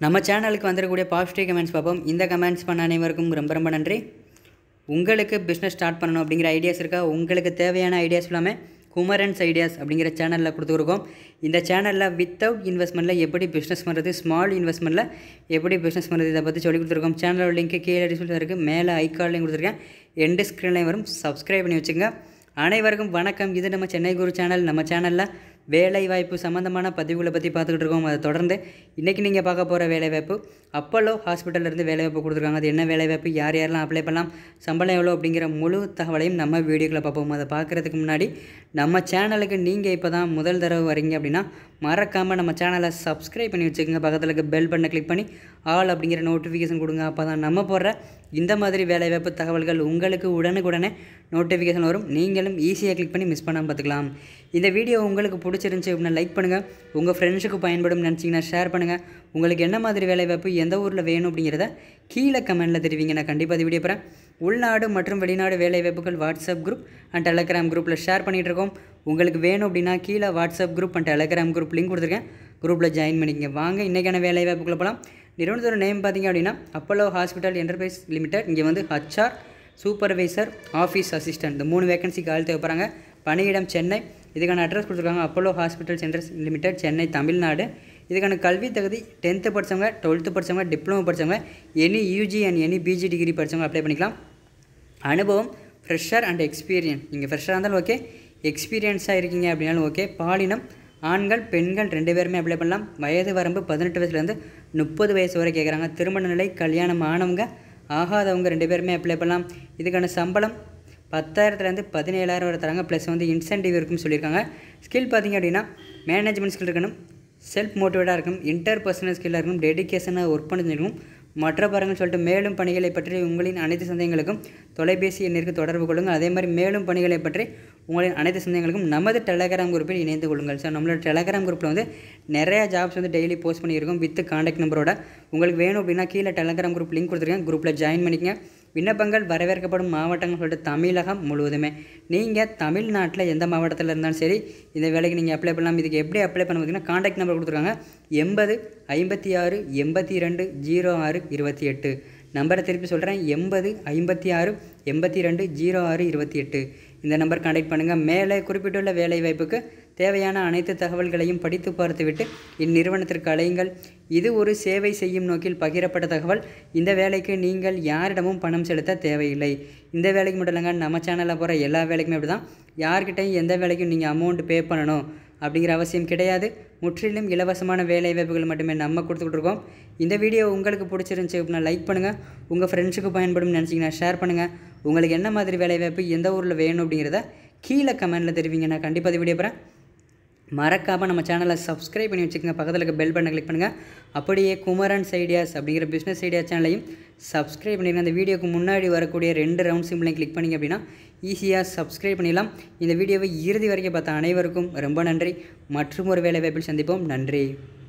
நம்ம சேனலுக்கு வந்துடக்கூடிய positive comments பார்ப்போம் இந்த கமெண்ட்ஸ் பண்ண அனைவருக்கும் ரொம்ப ரொம்ப நன்றி உங்களுக்கு பிஸ்னஸ் ஸ்டார்ட் பண்ணணும் அப்படிங்கிற ஐடியாஸ் இருக்கா உங்களுக்கு தேவையான ஐடியாஸ் எல்லாமே குமரன்ஸ் ஐடியாஸ் அப்படிங்கிற சேனலில் கொடுத்துருக்கோம் இந்த சேனலில் வித்தவுட் இன்வெஸ்ட்மெண்ட்டில் எப்படி பிஸ்னஸ் பண்ணுறது ஸ்மால் இன்வெஸ்ட்மெண்ட்டில் எப்படி பிஸ்னஸ் பண்ணுறது இதை பற்றி சொல்லி கொடுத்துருக்கோம் சேனலோட லிங்க்கு கீழே டிஸ்பிளே இருக்குது மேலே ஐக்கார்லையும் கொடுத்துருக்கேன் எண்டு ஸ்க்ரீன்லையும் வரும் சப்ஸ்கிரைப் பண்ணி வச்சுங்க அனைவருக்கும் வணக்கம் இது நம்ம சென்னை குரு சேனல் நம்ம சேனலில் வேலை வாய்ப்பு சம்மந்தமான பதிவுகளை பற்றி பார்த்துக்கிட்டு இருக்கோம் அதை தொடர்ந்து இன்றைக்கி நீங்கள் பார்க்க போகிற வேலைவாய்ப்பு அப்போலோ ஹாஸ்பிட்டல்லேருந்து வேலைவாய்ப்பு கொடுத்துருக்காங்க அது என்ன வேலைவாய்ப்பு யார் யாரெல்லாம் அப்ளை பண்ணலாம் சம்பளம் எவ்வளோ அப்படிங்கிற முழு தகவலையும் நம்ம வீடியோக்களை பார்ப்போம் அதை பார்க்குறதுக்கு முன்னாடி நம்ம சேனலுக்கு நீங்கள் இப்போ தான் முதல் தடவை வரீங்க அப்படின்னா மறக்காமல் நம்ம சேனலை சப்ஸ்கிரைப் பண்ணி வச்சுக்கோங்க பக்கத்தில் இருக்க பெல் பட்டனை கிளிக் பண்ணி ஆல் அப்படிங்கிற நோட்டிஃபிகேஷன் கொடுங்க அப்போ தான் நம்ம போடுற இந்த மாதிரி வேலைவாய்ப்பு தகவல்கள் உங்களுக்கு உடனுக்குடனே நோட்டிஃபிகேஷன் வரும் நீங்களும் ஈஸியாக கிளிக் பண்ணி மிஸ் பண்ணாமல் பார்த்துக்கலாம் இந்த வீடியோ உங்களுக்கு பிடிச்சிருந்துச்சி அப்படின்னா லைக் பண்ணுங்கள் உங்கள் ஃப்ரெண்ட்ஸுக்கு பயன்படும் நினச்சிங்கன்னா ஷேர் பண்ணுங்கள் உங்களுக்கு என்ன மாதிரி வேலைவாய்ப்பு எந்த ஊரில் வேணும் அப்படிங்கிறத கீழே கமெண்ட்டில் தெரிவிங்க நான் கண்டிப்பாக அது வீடியோ போகிறேன் உள்நாடு மற்றும் வெளிநாடு வேலைவாய்ப்புகள் வாட்ஸ்அப் குரூப் அண்ட் டெலகிராம் குரூப்பில் ஷேர் பண்ணிகிட்டு இருக்கோம் உங்களுக்கு வேணும் அப்படின்னா கீழே WhatsApp group and Telegram group link கொடுத்துருக்கேன் குரூப்பில் ஜாயின் பண்ணிக்கங்க வாங்க இன்றைக்கான வேலைவாய்ப்புக்குள்ள போகலாம் நிறுவனத்தோட நேம் பார்த்தீங்க அப்படின்னா அப்போலோ ஹாஸ்பிட்டல் என்டர்பிரைஸ் லிமிடெட் இங்கே வந்து ஹச்ஆர் சூப்பர்வைசர் ஆஃபீஸ் அசிஸ்டன்ட் இந்த மூணு வேகன்சிக்கு ஆள் தேவைப்படுறாங்க பணியிடம் சென்னை இதுக்கான அட்ரஸ் கொடுத்துருக்காங்க Apollo hospital centres limited Chennai Tamil Nadu இதுக்கான கல்வி தகுதி டென்த்து படித்தவங்க டுவெல்த்து படித்தவங்க டிப்ளமோ படித்தவங்க any UG and any PG degree படித்தவங்க அப்ளை பண்ணிக்கலாம் அனுபவம் ஃப்ரெஷர் அண்ட் எக்ஸ்பீரியன்ஸ் நீங்கள் ஃப்ரெஷ்ஷாக இருந்தாலும் ஓகே எக்ஸ்பீரியன்ஸாக இருக்கீங்க அப்படின்னாலும் ஓகே பாலினம் ஆண்கள் பெண்கள் ரெண்டு பேருமே அப்ளை பண்ணலாம் வயது வரம்பு பதினெட்டு வயசுலேருந்து முப்பது வயசு வரை கேட்குறாங்க திருமண நிலை கல்யாணம் ஆனவங்க ஆகாதவங்க ரெண்டு பேருமே அப்ளை பண்ணலாம் இதுக்கான சம்பளம் பத்தாயிரத்துலேருந்து பதினேழாயிரம் வரை தராங்க ப்ளஸ் வந்து இன்சென்டிவ் இருக்குன்னு சொல்லியிருக்காங்க ஸ்கில் பார்த்தீங்க அப்படின்னா மேனேஜ்மெண்ட் ஸ்கில் இருக்கணும் செல்ஃப் மோட்டிவேட்டாக இருக்கணும் இன்டர் பர்சனல் ஸ்கில்லாக இருக்கணும் டெடிக்கேஷனாக ஒர்க் பண்ணிருக்கணும் மற்ற பாருங்கன்னு சொல்லிட்டு மேலும் பணிகளை பற்றி உங்களின் அனைத்து சந்தேகங்களுக்கும் தொலைபேசி எண்ணிற்கு தொடர்பு கொள்ளுங்கள் அதே மாதிரி மேலும் பணிகளை பற்றி உங்களின் அனைத்து சந்தேகங்களுக்கும் நமது டெலகிராம் குரூப்பில் இணைந்து கொள்ளுங்கள் சார் நம்மளோட டெலகிராம் குரூப்பில் வந்து நிறையா ஜாப்ஸ் வந்து டெய்லி போஸ்ட் பண்ணியிருக்கோம் வித் காண்டாக்ட் நம்பரோட உங்களுக்கு வேணும் அப்படின்னா கீழே டெலகிராம் குரூப் லிங்க் கொடுத்துருக்கேன் குரூப்பில் ஜாயின் பண்ணிக்கங்க விண்ணப்பங்கள் வரவேற்கப்படும் மாவட்டங்கள் சொல்லிட்டு தமிழகம் முழுவதுமே நீங்கள் தமிழ்நாட்டில் எந்த மாவட்டத்தில் இருந்தாலும் சரி இந்த வேலைக்கு நீங்கள் அப்ளை பண்ணலாம் இதுக்கு எப்படி அப்ளை பண்ண பார்த்தீங்கன்னா காண்டாக்ட் நம்பர் கொடுத்துருக்காங்க எண்பது ஐம்பத்தி ஆறு எண்பத்தி ரெண்டு ஜீரோ ஆறு இருபத்தி எட்டு நம்பரை திருப்பி சொல்கிறேன் எண்பது ஐம்பத்தி ஆறு எண்பத்தி ரெண்டு ஜீரோ ஆறு இருபத்தி எட்டு இந்த நம்பர் காண்டாக்ட் பண்ணுங்கள் மேலே குறிப்பிட்டுள்ள வேலை வாய்ப்புக்கு தேவையான அனைத்து தகவல்களையும் படித்து பார்த்துவிட்டு இந்நிறுவனத்திற்கு அழையுங்கள் இது ஒரு சேவை செய்யும் நோக்கில் பகிரப்பட்ட தகவல் இந்த வேலைக்கு நீங்கள் யாரிடமும் பணம் செலுத்த தேவையில்லை இந்த வேலைக்கு மட்டும் இல்லைங்க நம்ம சேனலில் போகிற எல்லா வேலைக்குமே அப்படி தான் யார்கிட்டையும் எந்த வேலைக்கும் நீங்கள் அமௌண்ட் பே பண்ணணும் அப்படிங்கிற அவசியம் கிடையாது முற்றிலும் இலவசமான வேலை வாய்ப்புகள் மட்டுமே நம்ம கொடுத்துக்கிட்டு இருக்கோம் இந்த வீடியோ உங்களுக்கு பிடிச்சிருந்துச்சி அப்படின்னா லைக் பண்ணுங்கள் உங்கள் ஃப்ரெண்ட்ஸுக்கு பயன்படும் நினச்சிங்கன்னா ஷேர் பண்ணுங்கள் உங்களுக்கு என்ன மாதிரி வேலை வாய்ப்பு எந்த ஊரில் வேணும் அப்படிங்கிறத கீழே கமெண்ட்டில் தெரிவிங்க நான் கண்டிப்பாக இந்த வீடியோ போகிறேன் மறக்காமல் நம்ம சேனலை சப்ஸ்கிரைப் பண்ணி வச்சுக்கோங்க பக்கத்தில் இருக்க பெல் பட்டனை கிளிக் பண்ணுங்கள் அப்படியே குமரன்ஸ் ஐடியாஸ் அப்படிங்கிற பிஸ்னஸ் ஐடியா சேனலையும் சப்ஸ்கிரைப் பண்ணிடுங்க அந்த வீடியோக்கு முன்னாடி வரக்கூடிய ரெண்டு ரவுண்ட் சிம்பிளையும் கிளிக் பண்ணிங்க அப்படின்னா ஈஸியாக சப்ஸ்கிரைப் பண்ணிடலாம் இந்த வீடியோவை இறுதி வரைக்கும் பார்த்த அனைவருக்கும் ரொம்ப நன்றி மற்றும் ஒரு வேலை வாய்ப்பில் சந்திப்போம் நன்றி